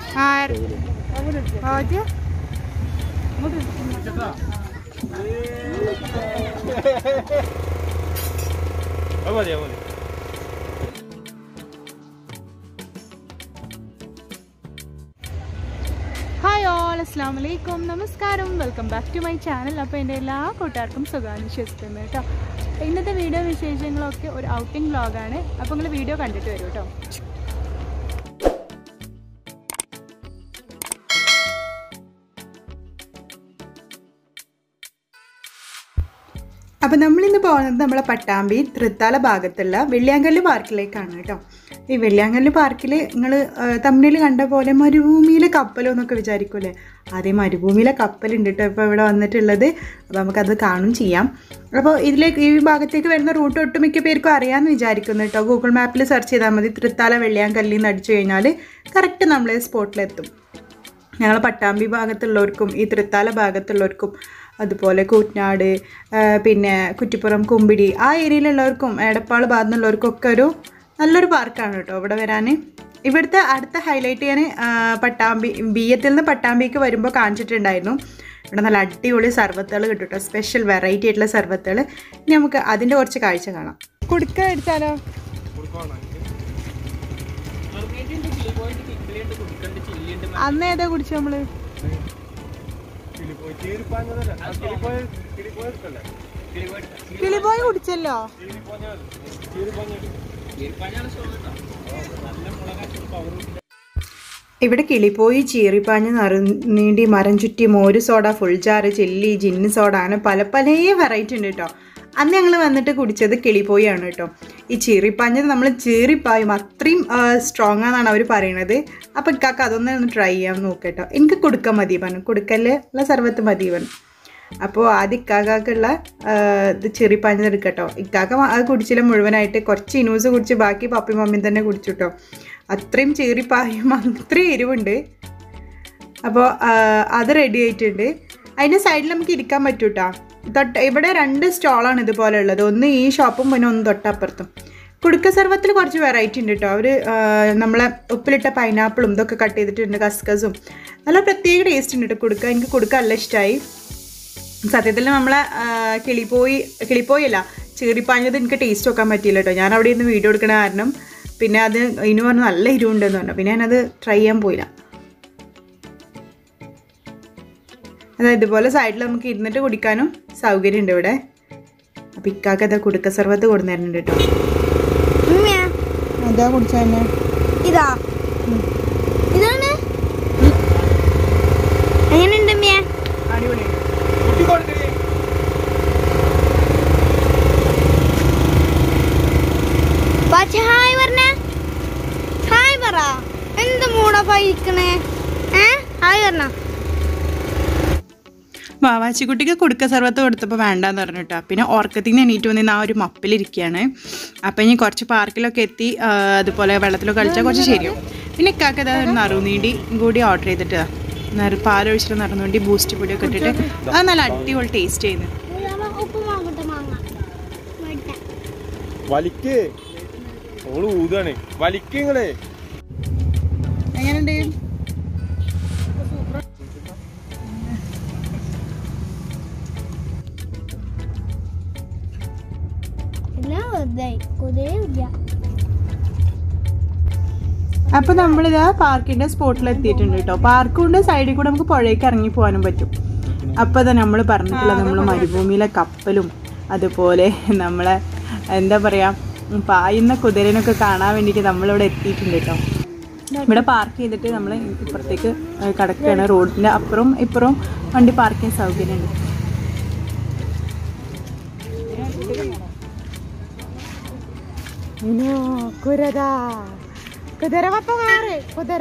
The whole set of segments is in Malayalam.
ആര് ആദ്യം അത് മതി അത് മതി ഹായ് ഓൾ അസ്സാം വലൈക്കും നമസ്കാരം welcome back to my channel അപ്പോൾ എൻ്റെ എല്ലാ കൂട്ടുകാർക്കും സുഖമാണ് വിശ്വസിക്കുന്നത് കേട്ടോ ഇന്നത്തെ വീഡിയോ വിശേഷങ്ങളൊക്കെ ഒരു ഔട്ടിംഗ് വ്ളോഗാണ് അപ്പോൾ നിങ്ങൾ വീഡിയോ കണ്ടിട്ട് വരും കേട്ടോ അപ്പോൾ നമ്മളിന്ന് പോകുന്നത് നമ്മളെ പട്ടാമ്പി തൃത്താല ഭാഗത്തുള്ള വെള്ളിയാങ്കല്ല് പാർക്കിലേക്കാണ് കേട്ടോ ഈ വെള്ളിയാങ്കല്ല് പാർക്കിൽ നിങ്ങൾ തമിഴിൽ കണ്ട പോലെ മരുഭൂമിയിലെ കപ്പലോ എന്നൊക്കെ വിചാരിക്കൂലേ അതേ മരുഭൂമിയിലെ കപ്പലുണ്ട് കേട്ടോ ഇപ്പോൾ ഇവിടെ വന്നിട്ടുള്ളത് അപ്പോൾ നമുക്കത് കാണും ചെയ്യാം അപ്പോൾ ഇതിലേക്ക് ഈ ഭാഗത്തേക്ക് വരുന്ന റൂട്ട് ഒട്ടുമിക്ക പേർക്കും അറിയാമെന്ന് വിചാരിക്കുന്നു കേട്ടോ ഗൂഗിൾ മാപ്പിൽ സെർച്ച് ചെയ്താൽ മതി തൃത്താല വെള്ളിയാങ്കല്ലിൽ നിന്ന് അടിച്ചു കഴിഞ്ഞാൽ കറക്റ്റ് നമ്മളെ സ്പോട്ടിലെത്തും ഞങ്ങൾ പട്ടാമ്പി ഭാഗത്തുള്ളവർക്കും ഈ തൃത്താല ഭാഗത്തുള്ളവർക്കും അതുപോലെ കൂറ്റനാട് ആ, പിന്നെ കുറ്റിപ്പുറം കുമ്പിടി ആ ഏരിയയിലുള്ളവർക്കും എടപ്പാൾ ഭാഗത്തുനിന്നുള്ളവർക്കും ഒക്കെ ഒരു നല്ലൊരു പാർക്കാണ് കേട്ടോ ഇവിടെ വരാൻ ഇവിടുത്തെ അടുത്ത ഹൈലൈറ്റ് ഞാൻ ആ, പട്ടാമ്പി ബിയത്തിൽ നിന്ന് പട്ടാമ്പിക്ക് വരുമ്പോൾ കാണിച്ചിട്ടുണ്ടായിരുന്നു ഇവിടെ നല്ല അടിപൊളി സർവത്തുകൾ കിട്ടും കേട്ടോ സ്പെഷ്യൽ വെറൈറ്റി ആയിട്ടുള്ള സർവത്തുകൾ ഇനി നമുക്ക് അതിൻ്റെ കുറച്ച് കാഴ്ച കാണാം കുടുക്ക എടുത്താലോ അന്ന് ഏതാ കുടിച്ചു നമ്മള് കിളിപ്പോയി ചീരിപ്പാഞ്ഞതല്ല ആ കിളിപ്പോയ കിളിപ്പോയ എടുക്കല്ലേ കിളിപോയി കുടിച്ചല്ലോ ഇവിടെ കിളിപ്പോയി ചീറിപ്പാഞ്ഞ് നിറ നീണ്ടി മരം ചുറ്റി മോര് സോഡ ഫുൾ ജാറ് ചില്ലി ജിന്ന് സോഡ അങ്ങനെ പല പല വെറൈറ്റി ഉണ്ട് കേട്ടോ അന്ന് ഞങ്ങൾ വന്നിട്ട് കുടിച്ചത് കിളിപ്പോയി ആണ് കേട്ടോ ഈ ചീറിപ്പാഞ്ഞത് നമ്മൾ ചീറിപ്പായും അത്രയും സ്ട്രോങ് ആണെന്നാണ് അവർ പറയണത് അപ്പോൾ ഇക്കാക്ക് അതൊന്ന് ഒന്ന് ട്രൈ ചെയ്യാൻ നോക്കട്ടോ എനിക്ക് കൊടുക്കാൻ മതി പറഞ്ഞു കൊടുക്കല്ലേ ഉള്ള സർവത്ത് മതി പറഞ്ഞു അപ്പോൾ ആദ്യം ഇക്കാക്കുള്ള ഇത് ചെറിപ്പാഞ്ഞത് എടുക്കട്ടോ ഇക്കാക്ക മ- അത് കുടിച്ചില്ല മുഴുവനായിട്ട് കുറച്ച് ഇനൂസ് കുടിച്ച് ബാക്കി പപ്പി മമ്മിയും തന്നെ കുടിച്ചു കേട്ടോ അത്രയും ചെറിപ്പായും അത്രയും എരിവുണ്ട് അപ്പോൾ അത് റെഡി ആയിട്ടുണ്ട് അതിൻ്റെ സൈഡിൽ നമുക്ക് ഇരിക്കാൻ പറ്റും കേട്ടോ തൊട്ട് ഇവിടെ രണ്ട് സ്റ്റോളാണ് ഇതുപോലെ ഉള്ളത് ഒന്ന് ഈ ഷോപ്പും പിന്നെ ഒന്ന് തൊട്ടപ്പുറത്തും കുടുക്ക സർവത്തിൽ കുറച്ച് വെറൈറ്റി ഉണ്ട് കേട്ടോ അവർ നമ്മളെ ഉപ്പിലിട്ട പൈനാപ്പിളും ഇതൊക്കെ കട്ട് ചെയ്തിട്ടുണ്ട് കസ്കസും നല്ല പ്രത്യേക ടേസ്റ്റ് ഉണ്ട് കേട്ടോ കുടുക്ക എനിക്ക് കുടുക്ക നല്ല ഇഷ്ടമായി സത്യത്തിൽ നമ്മളെ ആ, കിളിപ്പോയി കിളിപ്പോയി അല്ല ചീറിപ്പാഞ്ഞത് എനിക്ക് ടേസ്റ്റ് നോക്കാൻ പറ്റിയില്ല കേട്ടോ ഞാൻ അവിടെ ഇരുന്ന് വീഡിയോ എടുക്കണ കാരണം പിന്നെ അത് ഇനി പറഞ്ഞു നല്ല എരിവുണ്ടെന്ന് പറഞ്ഞു പിന്നെ ഞാനത് ട്രൈ ചെയ്യാൻ പോയില്ല അതായത് ഇതുപോലെ സൈഡിൽ നമുക്ക് ഇരുന്നിട്ട് കുടിക്കാനും സൗകര്യം ഉണ്ട് ഇവിടെ അപ്പം ഇക്കാക്ക് അതാ കുടുക്ക സർവത്ത് കൊടുന്നിരുന്നുണ്ട് കേട്ടോ അതാ കുടിച്ച തന്നെ ഇതാ ഇതാണ് എങ്ങനെയുണ്ട് മിയ കുട്ടി കൊടുത്തിരി പക്ഷെ ഹായ് പറഞ്ഞ ഹായ് പറ എന്ത് മൂടാ പയിക്കണേ ഏ ഹായ് പറഞ്ഞ വാവാച്ചിക്കുട്ടിക്ക് കുടുക്ക സർവത്ത് കൊടുത്തപ്പോൾ വേണ്ടാന്ന് പറഞ്ഞു കേട്ടോ പിന്നെ ഓർക്കത്തിൽ നിന്ന് എണീറ്റ് വന്നിന്ന് ആ ഒരു മപ്പിലിരിക്കുകയാണ് അപ്പം ഇനി കുറച്ച് പാർക്കിലൊക്കെ എത്തി ആ, അതുപോലെ വെള്ളത്തിലൊക്കെ കളിച്ചാൽ കുറച്ച് ശരിയാവും പിന്നെ ഇക്കാക്ക് ഇതാ ഒരു നറുനീടി കൂടി ഓർഡർ ചെയ്തിട്ട് നറു പാലൊഴിച്ചിട്ട് നറുനീണ്ടി ബൂസ്റ്റ് പൊടിയൊക്കെ ഇട്ടിട്ട് അത് നല്ല അടിപൊളി ടേസ്റ്റ് ചെയ്യുന്നു ഉപ്പ് മാങ്ങട്ടെ മാങ്ങ വലിക്ക് ഓള് ഊതാണ് വലിക്ക് ഇങ്ങള് എങ്ങനെയുണ്ട് എല്ലാം വെറുതെ കുതിരയില്ല അപ്പോൾ നമ്മളിതാ പാർക്കിൻ്റെ സ്പോട്ടിൽ എത്തിയിട്ടുണ്ട് കേട്ടോ പാർക്കുണ്ട് സൈഡിൽ കൂടെ നമുക്ക് പുഴയ്ക്ക് ഇറങ്ങി പോകാനും പറ്റും അപ്പോൾ അതാ നമ്മൾ പറഞ്ഞിട്ടുള്ള നമ്മൾ മരുഭൂമിയിലെ കപ്പലും അതുപോലെ നമ്മളെ എന്താ പറയുക പായുന്ന കുതിരനൊക്കെ കാണാൻ വേണ്ടിയിട്ട് നമ്മളിവിടെ എത്തിയിട്ടുണ്ട് കേട്ടോ ഇവിടെ പാർക്ക് ചെയ്തിട്ട് നമ്മൾ ഇപ്പുറത്തേക്ക് കിടക്കുകയാണ് റോഡിൻ്റെ അപ്പുറം ഇപ്പുറം വണ്ടി പാർക്ക് ചെയ്യാൻ സൗകര്യമുണ്ട് ഇനോ കുരത കുതിര പപ്പ മാറ് കുതിര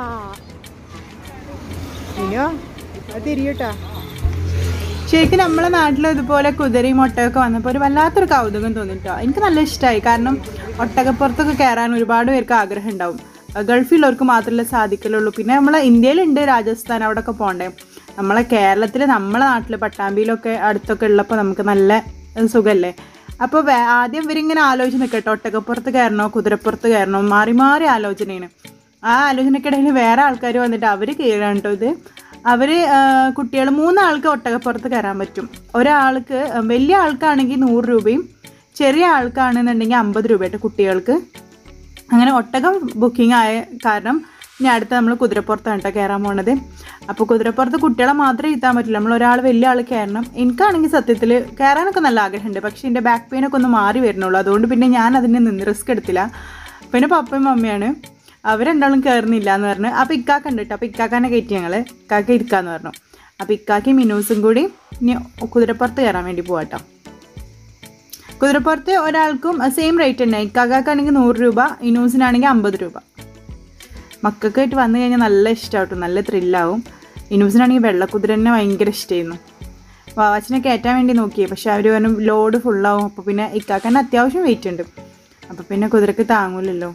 ഇനോ അത് തിരിയൂട്ടാ ശരിക്കും നമ്മളെ നാട്ടിൽ ഇതുപോലെ കുതിരയും ഒട്ടകമൊക്കെ വന്നപ്പോൾ ഒരു വല്ലാത്തൊരു കൗതുകം തോന്നിട്ടോ എനിക്ക് നല്ല ഇഷ്ടമായി കാരണം ഒട്ടകപ്പുറത്തൊക്കെ കയറാൻ ഒരുപാട് പേർക്ക് ആഗ്രഹം ഉണ്ടാവും ഗൾഫിലുള്ളവർക്ക് മാത്രമല്ല സാധിക്കലുള്ളൂ പിന്നെ നമ്മളെ ഇന്ത്യയിലുണ്ട് രാജസ്ഥാൻ അവിടെയൊക്കെ പോകണ്ടേ നമ്മളെ കേരളത്തിൽ നമ്മളെ നാട്ടിൽ പട്ടാമ്പിയിലൊക്കെ അടുത്തൊക്കെ ഉള്ളപ്പോൾ നമുക്ക് നല്ല സുഖമല്ലേ അപ്പോൾ ആദ്യം ഇവരിങ്ങനെ ആലോചിച്ച് നിൽക്കട്ടെ ഒട്ടകപ്പുറത്ത് കയറണോ കുതിരപ്പുറത്ത് കയറണോ മാറി മാറി ആലോചനയാണ് ആ ആലോചനക്കിടയിൽ വേറെ ആൾക്കാർ വന്നിട്ട് അവർ കയറാണ് കേട്ടോ ഇത് അവർ കുട്ടികൾ മൂന്നാൾക്ക് ഒട്ടകപ്പുറത്ത് കയറാൻ പറ്റും ഒരാൾക്ക് ആ, വലിയ ആൾക്കാണെങ്കിൽ നൂറ് രൂപയും ചെറിയ ആൾക്കാണെന്നുണ്ടെങ്കിൽ അമ്പത് രൂപ കേട്ടോ കുട്ടികൾക്ക് അങ്ങനെ ഒട്ടകം ബുക്കിംഗ് ആയ കാരണം ഇനി അടുത്ത നമ്മൾ കുതിരപ്പുറത്താണ് കേട്ടോ കയറാൻ പോണത് അപ്പോൾ കുതിരപ്പുറത്ത് കുട്ടികളെ മാത്രമേ ഇരുത്താൻ പറ്റില്ല നമ്മൾ ഒരാൾ വലിയ ആൾ കയറണം എനിക്കാണെങ്കിൽ സത്യത്തിൽ കയറാനൊക്കെ നല്ല ആഗ്രഹമുണ്ട് പക്ഷേ എൻ്റെ ബാക്ക് പെയിനൊക്കെ ഒന്ന് മാറി വരുന്നുള്ളൂ അതുകൊണ്ട് പിന്നെ ഞാൻ അതിന് നിന്ന് റിസ്ക് എടുത്തില്ല പിന്നെ പപ്പയും മമ്മിയാണ് അവർ രണ്ടാളും കയറുന്നില്ല എന്ന് പറഞ്ഞു അപ്പോൾ ഇക്കാക്ക ഉണ്ട് കേട്ടോ അപ്പോൾ ഇക്കാക്കാനെ കയറ്റി ഞങ്ങൾ ഇക്കാക്ക ഇരിക്കാന്ന് പറഞ്ഞു അപ്പോൾ ഇക്കാക്കയും മിനൂസും കൂടി ഇനി കുതിരപ്പുറത്ത് കയറാൻ വേണ്ടി പോവാട്ടോ കുതിരപ്പുറത്ത് ഒരാൾക്കും സെയിം റേറ്റ് തന്നെ ഇക്കാക്കാണെങ്കിൽ നൂറ് രൂപ ഇനൂസിനാണെങ്കിൽ അമ്പത് രൂപ മക്കൾക്കായിട്ട് വന്നു കഴിഞ്ഞാൽ നല്ല ഇഷ്ടമായിട്ടും നല്ല ത്രില്ലാവും ഇനൂസിനാണെങ്കിൽ വെള്ളക്കുതിര തന്നെ ഭയങ്കര ഇഷ്ടമായിരുന്നു വാവാച്ചിനെ കയറ്റാൻ വേണ്ടി നോക്കിയേ പക്ഷെ അവർ പറഞ്ഞു ലോഡ് ഫുള്ളാവും അപ്പോൾ പിന്നെ ഇക്കാക്കന്നെ അത്യാവശ്യം വെയിറ്റ് ഉണ്ട് അപ്പോൾ പിന്നെ കുതിരക്ക് താങ്ങൂലല്ലോ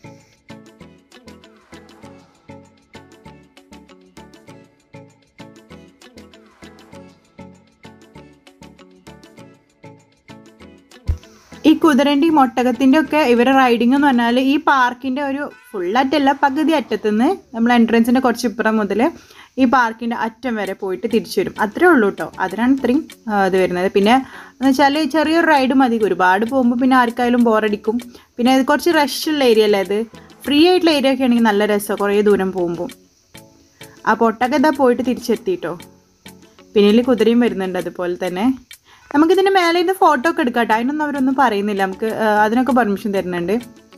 ഈ കുതിരൻ്റെയും ഒട്ടകത്തിൻ്റെ ഒക്കെ ഇവരെ റൈഡിംഗ് എന്ന് പറഞ്ഞാൽ ഈ പാർക്കിൻ്റെ ഒരു ഫുള്ളായിട്ടല്ല പകുതി അറ്റത്തുനിന്ന് നമ്മൾ എൻട്രൻസിൻ്റെ കുറച്ച് ഇപ്പുറം മുതൽ ഈ പാർക്കിൻ്റെ അറ്റം വരെ പോയിട്ട് തിരിച്ചു വരും അത്രേ ഉള്ളൂ കേട്ടോ അതിനാണ് ഇത്രയും ആ, ഇത് വരുന്നത് പിന്നെ എന്ന് വെച്ചാൽ ചെറിയൊരു റൈഡ് മതി ഒരുപാട് പോകുമ്പോൾ പിന്നെ ആർക്കായാലും ബോറടിക്കും പിന്നെ ഇത് കുറച്ച് റഷുള്ള ഏരിയ അല്ലേ ഇത് ഫ്രീ ആയിട്ടുള്ള ഏരിയ ഒക്കെ ആണെങ്കിൽ നല്ല രസമാണ് കുറേ ദൂരം പോകുമ്പോൾ ആ പൊട്ടൊക്കെ ഇതാ പോയിട്ട് തിരിച്ചെത്തിട്ടോ പിന്നിൽ കുതിരയും വരുന്നുണ്ട് അതുപോലെ തന്നെ നമുക്കിതിൻ്റെ മേലെ ഇത് ഫോട്ടോ ഒക്കെ എടുക്കാം കേട്ടോ അതിനൊന്നും അവരൊന്നും പറയുന്നില്ല നമുക്ക് ആ, അതിനൊക്കെ പെർമിഷൻ തരുന്നുണ്ട്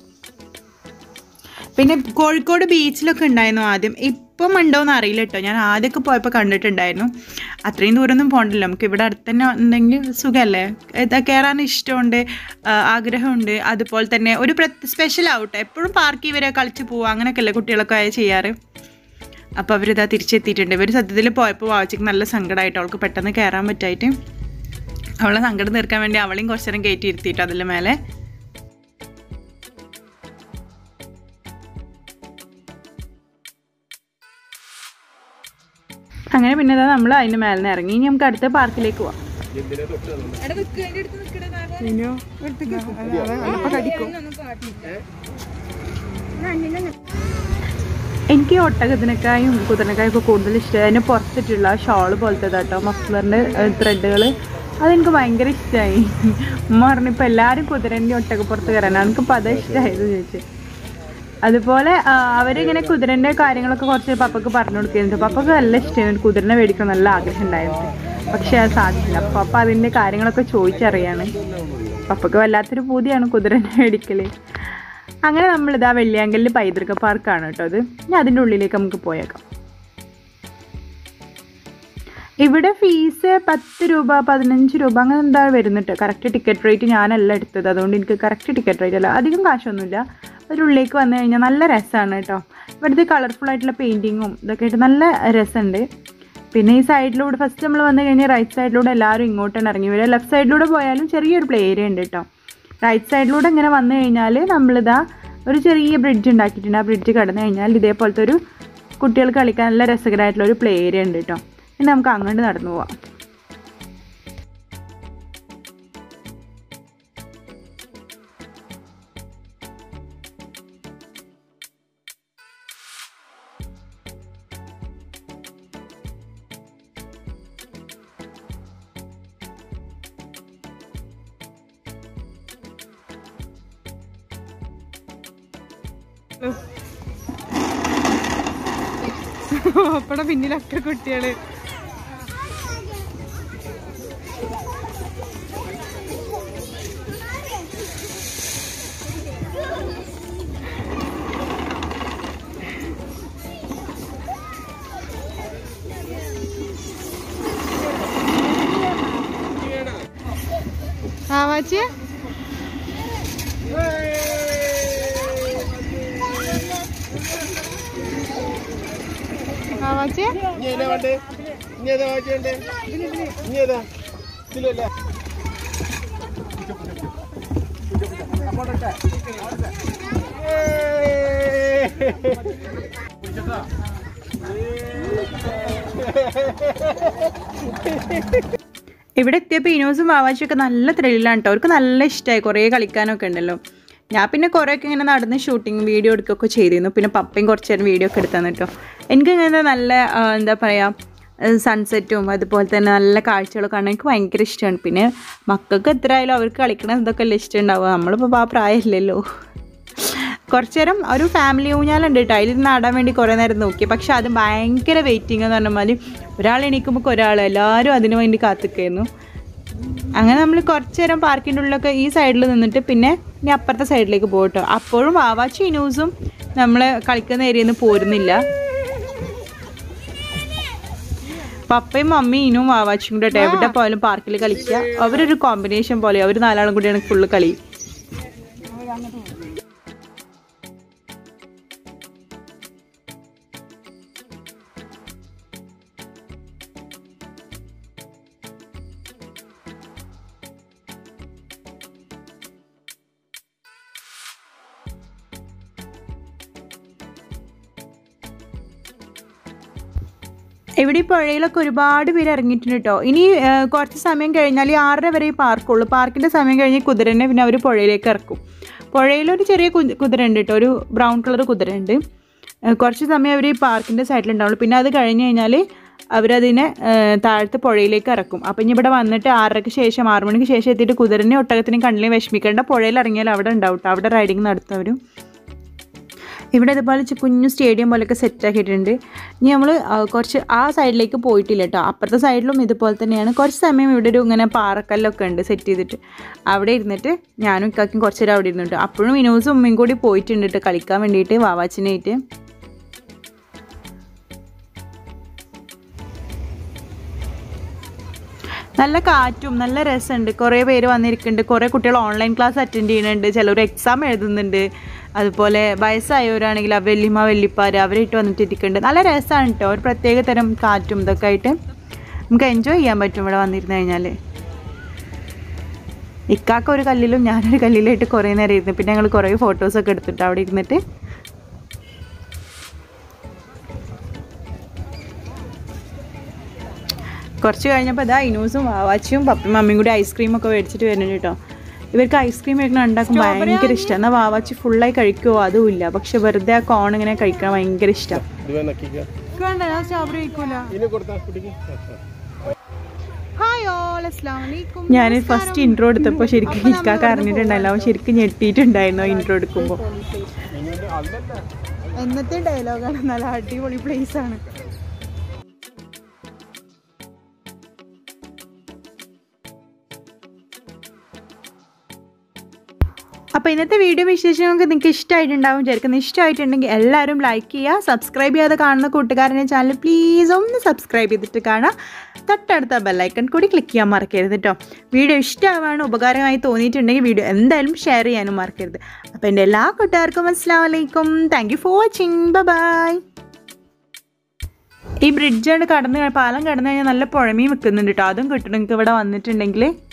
പിന്നെ കോഴിക്കോട് ബീച്ചിലൊക്കെ ഉണ്ടായിരുന്നു ആദ്യം ഇപ്പം ഉണ്ടോയെന്ന് അറിയില്ല കേട്ടോ ഞാൻ ആദ്യമൊക്കെ പോയപ്പോൾ കണ്ടിട്ടുണ്ടായിരുന്നു അത്രയും ദൂരമൊന്നും പോകണ്ടല്ലോ നമുക്ക് ഇവിടെ അടുത്ത് തന്നെ ഉണ്ടെങ്കിൽ സുഖമല്ലേ ഇതാ കയറാൻ ഇഷ്ടമുണ്ട് ആ, ആഗ്രഹമുണ്ട് അതുപോലെ തന്നെ ഒരു സ്പെഷ്യൽ ആവട്ടെ എപ്പോഴും പാർക്കിൽ വരെ കളിച്ച് പോവുക അങ്ങനെയൊക്കെയല്ലേ കുട്ടികളൊക്കെ ചെയ്യാറ് അപ്പോൾ അവരിതാ തിരിച്ചെത്തിയിട്ടുണ്ട് ഇവർ സത്യത്തിൽ പോയപ്പോൾ വാവച്ചിക്ക് നല്ല സങ്കടമായിട്ട് അവൾക്ക് പെട്ടെന്ന് കയറാൻ പറ്റായിട്ട് അവളെ സങ്കടം തീർക്കാൻ വേണ്ടി അവളെയും കുറച്ച് നേരം കയറ്റി ഇരുത്തിയിട്ട് അതിൻ്റെ മേലെ അങ്ങനെ പിന്നെ ഇതാ നമ്മൾ അതിൻ്റെ മേലെ നിന്ന് ഇറങ്ങി ഇനി നമുക്ക് അടുത്ത പാർക്കിലേക്ക് പോവാം എനിക്ക് ഒട്ടകത്തിനേക്കായും കുതിരനേക്കായും ഒക്കെ കൂടുതൽ ഇഷ്ടം അതിന് പുറത്തിട്ടുള്ള ഷോള് പോലത്തെ കേട്ടോ മഫ്ലറിൻ്റെ ത്രെഡുകൾ അതെനിക്ക് ഭയങ്കര ഇഷ്ടമായി ഉമ്മ പറഞ്ഞു ഇപ്പം എല്ലാവരും കുതിരൻ്റെ ഒട്ടകപ്പുറത്ത് കയറാനാണ് എനിക്കിപ്പോൾ അതാ ഇഷ്ടമായത് ചോദിച്ചു അതുപോലെ ആ, അവരിങ്ങനെ കുതിരൻ്റെ കാര്യങ്ങളൊക്കെ കുറച്ച് പപ്പക്ക് പറഞ്ഞു കൊടുക്കുന്നുണ്ട് പപ്പക്ക് നല്ല ഇഷ്ടമായിരുന്നു കുതിരനെ മേടിക്കണം നല്ല ആഗ്രഹം ഉണ്ടായിരുന്നു പക്ഷേ അത് സാധിച്ചില്ല അപ്പോൾ പപ്പ അതിൻ്റെ കാര്യങ്ങളൊക്കെ ചോദിച്ചറിയാണ് പപ്പക്ക് വല്ലാത്തൊരു പൂതിയാണ് കുതിരനെ മേടിക്കൽ അങ്ങനെ നമ്മളിതാ വെള്ളിയാങ്കലിൽ പൈതൃക പാർക്കാണ് കേട്ടോ അത് ഇനി അതിൻ്റെ ഉള്ളിലേക്ക് നമുക്ക് പോയേക്കാം ഇവിടെ ഫീസ് പത്ത് രൂപ പതിനഞ്ച് രൂപ അങ്ങനെ എന്താ വരുന്നുണ്ട് കറക്റ്റ് ടിക്കറ്റ് റേറ്റ് ഞാനല്ല എടുത്തത് അതുകൊണ്ട് എനിക്ക് കറക്റ്റ് ടിക്കറ്റ് റേറ്റ് അല്ല അധികം കാശൊന്നുമില്ല ഒരു ഉള്ളിലേക്ക് വന്നു കഴിഞ്ഞാൽ നല്ല രസമാണ് കേട്ടോ ഇവിടുത്തെ കളർഫുൾ ആയിട്ടുള്ള പെയിൻറ്റിങ്ങും ഇതൊക്കെ ആയിട്ട് നല്ല രസമുണ്ട് പിന്നെ ഈ സൈഡിലൂടെ ഫസ്റ്റ് നമ്മൾ വന്നു കഴിഞ്ഞാൽ റൈറ്റ് സൈഡിലൂടെ എല്ലാവരും ഇങ്ങോട്ടാണ് ഇറങ്ങി വരിക ലെഫ്റ്റ് സൈഡിലൂടെ പോയാലും ചെറിയൊരു പ്ലേ ഏരിയ ഉണ്ട് കേട്ടോ റൈറ്റ് സൈഡിലൂടെ ഇങ്ങനെ വന്നു കഴിഞ്ഞാൽ നമ്മളിതാ ഒരു ചെറിയ ബ്രിഡ്ജ് ഉണ്ടാക്കിയിട്ടുണ്ട് ആ ബ്രിഡ്ജ് കടന്നു കഴിഞ്ഞാൽ ഇതേപോലത്തെ ഒരു കുട്ടികൾക്ക് കളിക്കാൻ നല്ല രസകരമായിട്ടുള്ള ഒരു പ്ലേ ഏരിയ ഉണ്ട് കേട്ടോ ഇനി നമുക്ക് അങ്ങോട്ട് നടന്നു പോവാം അപ്പടെ പിന്നിലൊക്കെ കുട്ടികള് ആ വാച്ചിയ ആ വാച്ചിയ ഇനി ഏതാ വേണ്ടേ ഇനി ഏതാ വാച്ച് വേണ്ടേ ഇനി ഏതാ ഇതിലല്ലേ ഇവിടെ എത്തിയപ്പോൾ ഇനോസും വാവാച്ചിയൊക്കെ നല്ല ത്രില്ലാണ് കേട്ടോ അവർക്ക് നല്ല ഇഷ്ടമായി കുറേ കളിക്കാനൊക്കെ ഉണ്ടല്ലോ ഞാൻ പിന്നെ കുറേയൊക്കെ ഇങ്ങനെ നടന്ന് ഷൂട്ടിങ് വീഡിയോ എടുക്കുകയൊക്കെ ചെയ്തിരുന്നു പിന്നെ പപ്പയും കുറച്ച് നേരം വീഡിയോ ഒക്കെ എടുത്തു കേട്ടോ എനിക്ക് ഇങ്ങനെ നല്ല ആ, എന്താ പറയുക സൺസെറ്റും അതുപോലെ തന്നെ നല്ല കാഴ്ചകളൊക്കെ കാണാൻ എനിക്ക് ഭയങ്കര ഇഷ്ടമാണ് പിന്നെ മക്കൾക്ക് എത്ര ആയാലും അവർക്ക് കളിക്കണം ഇതൊക്കെ അല്ലേ ഇഷ്ടമുണ്ടാവുക നമ്മളിപ്പോൾ ആ പ്രായമില്ലല്ലോ കുറച്ച് നേരം ഒരു ഫാമിലി ഊഞ്ഞാലുണ്ട് കേട്ടോ അതിലിരുന്ന് ആടാൻ വേണ്ടി കുറേ നേരം നോക്കി പക്ഷെ അത് ഭയങ്കര വെയിറ്റിംഗ് എന്ന് പറഞ്ഞ മാതിരി ഒരാൾ എണീക്കുമ്പോൾ ഒരാൾ എല്ലാവരും അതിനു വേണ്ടി കാത്തിക്കായിരുന്നു അങ്ങനെ നമ്മൾ കുറച്ച് നേരം പാർക്കിൻ്റെ ഉള്ളിലൊക്കെ ഈ സൈഡിൽ നിന്നിട്ട് പിന്നെ ഇനി അപ്പുറത്തെ സൈഡിലേക്ക് പോകട്ടോ അപ്പോഴും വാവാച്ചി ഇനൂസും നമ്മൾ കളിക്കുന്ന ഏരിയയിൽ നിന്ന് പോരുന്നില്ല പപ്പയും മമ്മിയും ഇനും വാവാച്ചിയും കൂടെ കേട്ടോ എവിടെ പോയാലും പാർക്കിൽ കളിക്കുക അവരൊരു കോമ്പിനേഷൻ പോലെ അവർ നാലാളും കൂടിയാണ് ഫുള്ള് കളി ഇവിടെ ഈ പുഴയിലൊക്കെ ഒരുപാട് പേര് ഇറങ്ങിയിട്ടുണ്ട് കേട്ടോ ഇനി ആ, കുറച്ച് സമയം കഴിഞ്ഞാൽ ഈ ആറര വരെ ഈ പാർക്കുള്ളൂ പാർക്കിൻ്റെ സമയം കഴിഞ്ഞ് കുതിരനെ പിന്നെ അവർ പുഴയിലേക്ക് ഇറക്കും പുഴയിലൊരു ചെറിയ കു- കുതിര ഉണ്ട് കേട്ടോ ഒരു ബ്രൗൺ കളർ കുതിര ഉണ്ട് ആ, കുറച്ച് സമയം അവർ ഈ പാർക്കിൻ്റെ സൈഡിലുണ്ടാവുള്ളൂ പിന്നെ അത് കഴിഞ്ഞ് കഴിഞ്ഞാൽ അവരതിനെ ആ, താഴത്ത് പുഴയിലേക്ക് ഇറക്കും അപ്പം ഇനി ഇവിടെ വന്നിട്ട് ആറരയ്ക്ക് ശേഷം ആറ് മണിക്ക് ശേഷം എത്തിയിട്ട് കുതിരനെ ഒട്ടകത്തിനും കണ്ണിലെ വിഷമിക്കേണ്ട പുഴയിൽ ഇറങ്ങിയാൽ അവിടെ ഉണ്ടാവും കേട്ടോ അവിടെ റൈഡിങ് നടത്തുന്നവരും ഇവിടെ ഇതുപോലെ ചെ- കുഞ്ഞു സ്റ്റേഡിയം പോലെയൊക്കെ സെറ്റ് ആക്കിയിട്ടുണ്ട് ഇനി നമ്മൾ കുറച്ച് ആ സൈഡിലേക്ക് പോയിട്ടില്ല കേട്ടോ അപ്പുറത്തെ സൈഡിലും ഇതുപോലെ തന്നെയാണ് കുറച്ച് സമയം ഇവിടെ ഒരു ഇങ്ങനെ പാറക്കല്ലൊക്കെ ഉണ്ട് സെറ്റ് ചെയ്തിട്ട് അവിടെ ഇരുന്നിട്ട് ഞാനും ഇക്കാക്കും കുറച്ച് നേരം അവിടെ ഇരുന്നിട്ട് അപ്പോഴും വിനോസും ഉമ്മയും കൂടി പോയിട്ടുണ്ട് കേട്ടോ കളിക്കാൻ വേണ്ടിയിട്ട് വാവാച്ചിനായിട്ട് നല്ല കാറ്റും നല്ല രസമുണ്ട് കുറേ പേര് വന്നിരിക്കുന്നുണ്ട് കുറേ കുട്ടികൾ ഓൺലൈൻ ക്ലാസ് അറ്റൻഡ് ചെയ്യുന്നുണ്ട് ചിലർ എക്സാം എഴുതുന്നുണ്ട് അതുപോലെ വയസ്സായവരാണെങ്കിൽ ആ വെല്ലിമ്മ വെല്ലിപ്പാര് അവരായിട്ട് വന്നിട്ട് ഇരിക്കുന്നുണ്ട് നല്ല രസമാണ് കേട്ടോ ഒരു പ്രത്യേക തരം കാറ്റും ഇതൊക്കെ ആയിട്ട് നമുക്ക് എൻജോയ് ചെയ്യാൻ പറ്റും ഇവിടെ വന്നിരുന്നു കഴിഞ്ഞാൽ ഇക്കാക്ക ഒരു കല്ലിലും ഞാനൊരു കല്ലിലായിട്ട് കുറേ നേരം ഇരുന്നു പിന്നെ ഞങ്ങൾ കുറേ ഫോട്ടോസൊക്കെ എടുത്തിട്ട് അവിടെ ഇരുന്നിട്ട് കുറച്ച് കഴിഞ്ഞപ്പോൾ ഇതാ ഇനൂസും വാവാച്ചിയും പപ്പയും മമ്മിയും കൂടി ഐസ്ക്രീം ഒക്കെ മേടിച്ചിട്ട് വരുന്നുണ്ട് കേട്ടോ ഇവർക്ക് ഐസ്ക്രീം കഴിക്കണം ഉണ്ടാക്കും ഭയങ്കര ഇഷ്ടം എന്നാൽ വാവാച്ചി ഫുള്ളായി കഴിക്കുമോ അതും ഇല്ല പക്ഷെ വെറുതെ ആ കോൺ ഇങ്ങനെ കഴിക്കാൻ ഭയങ്കര ഇഷ്ടം ഇത് വേണം നക്കിക്ക വേണ്ട ഞാൻ സ്ട്രോബെറി കഴിക്കൂല ഇനി കൊടുത്താ കുട്ടിക്ക് ഹായ് ഓൾ അസ്ലാം വലൈക്കും ഞാൻ ഫസ്റ്റ് ഇൻട്രോ എടുത്തപ്പോൾ ശരിക്കും ഇക്കാക്ക അറിഞ്ഞിട്ടുണ്ടായില്ല അവൻ ശരിക്കും ഞെട്ടിയിട്ടുണ്ടായിരുന്നു ഇൻട്രോ എടുക്കുമ്പോൾ ഇനിയുടെ അല്ലല്ല എന്നത്തെ ഡയലോഗാണ് നല്ല അടിപൊളി പ്ലേസ് ആണ് അപ്പോൾ ഇന്നത്തെ വീഡിയോ വിശേഷം നിങ്ങൾക്ക് നിങ്ങൾക്ക് ഇഷ്ടമായിട്ടുണ്ടാവും വിചാരിക്കുന്നു ഇഷ്ടമായിട്ടുണ്ടെങ്കിൽ എല്ലാവരും ലൈക്ക് ചെയ്യുക സബ്സ്ക്രൈബ് ചെയ്യാതെ കാണുന്ന കൂട്ടുകാരനെ ചാനൽ പ്ലീസ് ഒന്ന് സബ്സ്ക്രൈബ് ചെയ്തിട്ട് കാണാം തൊട്ടടുത്ത ബെല്ലൈക്കൺ കൂടി ക്ലിക്ക് ചെയ്യാൻ മറക്കരുത് കേട്ടോ വീഡിയോ ഇഷ്ടമാവാണ് ഉപകാരമായി തോന്നിയിട്ടുണ്ടെങ്കിൽ വീഡിയോ എന്തായാലും ഷെയർ ചെയ്യാനും മറക്കരുത് അപ്പോൾ എൻ്റെ എല്ലാ കൂട്ടുകാർക്കും അസ്സാം വലൈക്കും thank you for watching bye ഈ ബ്രിഡ്ജാണ് കടന്ന് പാലം കടന്നു കഴിഞ്ഞാൽ നല്ല പുഴമീൻ വെക്കുന്നുണ്ട് കേട്ടോ അതും കിട്ടും നിങ്ങൾക്ക് ഇവിടെ വന്നിട്ടുണ്ടെങ്കിൽ